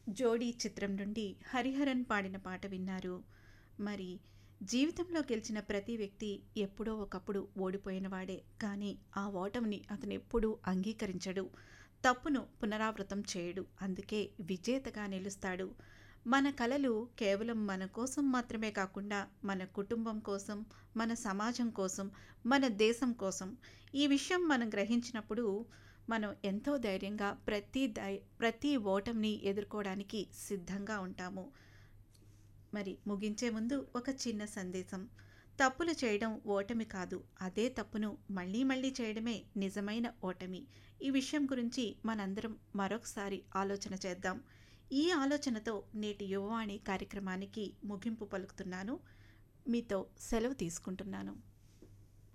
జోడీ చిత్రం నుండి హరిహరన్ పాడిన పాట విన్నారు మరి జీవితంలో గెలిచిన ప్రతి వ్యక్తి ఎప్పుడో ఒకప్పుడు ఓడిపోయిన వాడే కానీ ఆ ఓటమిని అతను ఎప్పుడూ అంగీకరించడు తప్పును పునరావృతం చేయడు అందుకే విజేతగా నిలుస్తాడు మన కలలు కేవలం మన కోసం మాత్రమే కాకుండా మన కుటుంబం కోసం మన సమాజం కోసం మన దేశం కోసం ఈ విషయం మనం గ్రహించినప్పుడు మనం ఎంతో ధైర్యంగా ప్రతి ధై ప్రతి ఓటమిని ఎదుర్కోవడానికి సిద్ధంగా ఉంటాము మరి ముగించే ముందు ఒక చిన్న సందేశం తప్పులు చేయడం ఓటమి కాదు అదే తప్పును మళ్ళీ మళ్ళీ చేయడమే నిజమైన ఓటమి ఈ విషయం గురించి మనందరం మరొకసారి ఆలోచన చేద్దాం ఈ ఆలోచనతో నేటి యువవాణి కార్యక్రమానికి ముగింపు పలుకుతున్నాను మీతో సెలవు తీసుకుంటున్నాను